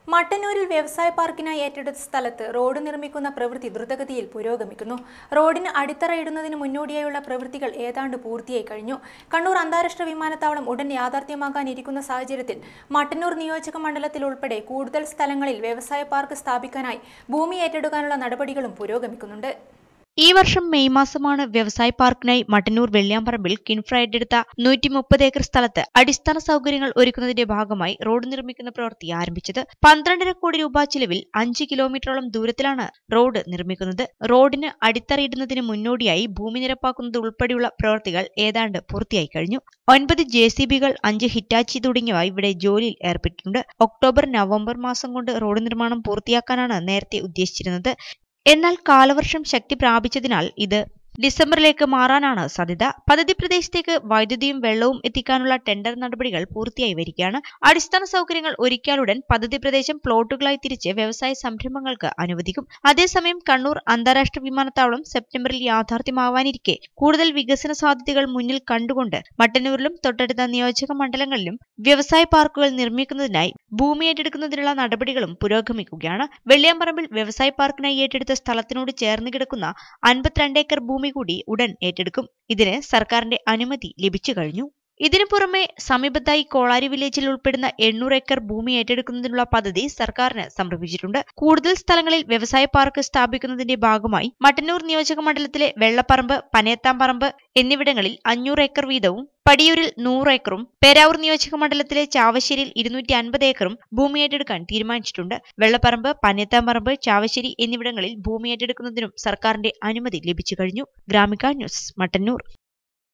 മട്ടന്നൂരിൽ വ്യവസായ പാർക്കിനായി ഏറ്റെടുത്ത സ്ഥലത്ത് റോഡ് നിർമ്മിക്കുന്ന പ്രവൃത്തി ദ്രുതഗതിയിൽ പുരോഗമിക്കുന്നു റോഡിന് അടിത്തറയിടുന്നതിന് മുന്നോടിയായുള്ള പ്രവൃത്തികൾ ഏതാണ്ട് പൂർത്തിയായി കഴിഞ്ഞു കണ്ണൂർ അന്താരാഷ്ട്ര വിമാനത്താവളം ഉടൻ യാഥാർത്ഥ്യമാകാനിരിക്കുന്ന സാഹചര്യത്തിൽ മട്ടന്നൂർ നിയോജക മണ്ഡലത്തിൽ ഉൾപ്പെടെ കൂടുതൽ സ്ഥലങ്ങളിൽ വ്യവസായ പാർക്ക് സ്ഥാപിക്കാനായി ഭൂമി ഏറ്റെടുക്കാനുള്ള നടപടികളും പുരോഗമിക്കുന്നുണ്ട് ഈ വർഷം മെയ് മാസമാണ് വ്യവസായ പാർക്കിനായി മട്ടന്നൂർ വെള്ളിയാമ്പറമ്പിൽ കിൻഫ്ര ഏറ്റെടുത്ത നൂറ്റി മുപ്പത് ഏക്കർ സ്ഥലത്ത് അടിസ്ഥാന സൗകര്യങ്ങൾ ഒരുക്കുന്നതിന്റെ ഭാഗമായി റോഡ് നിർമ്മിക്കുന്ന പ്രവൃത്തി ആരംഭിച്ചത് പന്ത്രണ്ടര കോടി രൂപ ചിലവിൽ അഞ്ച് കിലോമീറ്ററോളം ദൂരത്തിലാണ് റോഡ് നിർമ്മിക്കുന്നത് റോഡിന് അടിത്തറയിടുന്നതിന് മുന്നോടിയായി ഭൂമി നിരപ്പാക്കുന്നത് ഉൾപ്പെടെയുള്ള പ്രവൃത്തികൾ ഏതാണ്ട് പൂർത്തിയായി കഴിഞ്ഞു ഒൻപത് ജെ സി ബികൾ അഞ്ച് ഹിറ്റാച്ചി തുടങ്ങിയവ ഇവിടെ ജോലിയിൽ ഏർപ്പെട്ടിട്ടുണ്ട് ഒക്ടോബർ നവംബർ മാസം കൊണ്ട് റോഡ് നിർമ്മാണം പൂർത്തിയാക്കാനാണ് നേരത്തെ ഉദ്ദേശിച്ചിരുന്നത് എന്നാൽ കാലവർഷം ശക്തി പ്രാപിച്ചതിനാൽ ഇത് ഡിസംബറിലേക്ക് മാറാനാണ് സാധ്യത പദ്ധതി പ്രദേശത്തേക്ക് വൈദ്യുതിയും വെള്ളവും എത്തിക്കാനുള്ള ടെൻഡർ നടപടികൾ പൂർത്തിയായി വരികയാണ് അടിസ്ഥാന സൗകര്യങ്ങൾ ഒരുക്കിയാലുടൻ പദ്ധതി പ്രദേശം പ്ലോട്ടുകളായി തിരിച്ച് വ്യവസായ സംരംഭങ്ങൾക്ക് അനുവദിക്കും അതേസമയം കണ്ണൂർ അന്താരാഷ്ട്ര വിമാനത്താവളം സെപ്റ്റംബറിൽ യാഥാർത്ഥ്യമാവാനിരിക്കെ കൂടുതൽ വികസന സാധ്യതകൾ മുന്നിൽ കണ്ടുകൊണ്ട് മട്ടന്നൂരിലും തൊട്ടടുത്ത നിയോജക മണ്ഡലങ്ങളിലും വ്യവസായ പാർക്കുകൾ നിർമ്മിക്കുന്നതിനായി ഭൂമി ഏറ്റെടുക്കുന്നതിനുള്ള നടപടികളും പുരോഗമിക്കുകയാണ് വെള്ളിയാമ്പറമ്പിൽ വ്യവസായ പാർക്കിനായി ഏറ്റെടുത്ത സ്ഥലത്തിനോട് ചേർന്ന് കിടക്കുന്ന അൻപത്തിരണ്ട് ഏക്കർ ഭൂമി കൂടി ഉടൻ ഏറ്റെടുക്കും ഇതിന് സർക്കാരിന്റെ അനുമതി ലഭിച്ചു കഴിഞ്ഞു ഇതിനു പുറമെ സമീപത്തായി കോളാരി വില്ലേജിൽ ഉൾപ്പെടുന്ന എണ്ണൂറ് ഏക്കർ ഭൂമി ഏറ്റെടുക്കുന്നതിനുള്ള പദ്ധതി സർക്കാരിന് സമർപ്പിച്ചിട്ടുണ്ട് കൂടുതൽ സ്ഥലങ്ങളിൽ വ്യവസായ പാർക്ക് സ്ഥാപിക്കുന്നതിന്റെ ഭാഗമായി മട്ടന്നൂർ നിയോജക മണ്ഡലത്തിലെ വെള്ളപ്പറമ്പ് പനയത്താമ്പറമ്പ് എന്നിവിടങ്ങളിൽ അഞ്ഞൂറ് ഏക്കർ വീതവും പടിയൂരിൽ നൂറ് ഏക്കറും പേരാവൂർ നിയോജക മണ്ഡലത്തിലെ ചാവശ്ശേരിയിൽ ഇരുന്നൂറ്റി അൻപത് ഏക്കറും ഭൂമി ഏറ്റെടുക്കാൻ തീരുമാനിച്ചിട്ടുണ്ട് വെള്ളപ്പറമ്പ് പനയത്താമ്പറമ്പ് ചാവശ്ശേരി എന്നിവിടങ്ങളിൽ ഭൂമി ഏറ്റെടുക്കുന്നതിനും സർക്കാരിന്റെ അനുമതി ലഭിച്ചു കഴിഞ്ഞു ഗ്രാമിക ന്യൂസ് മട്ടന്നൂർ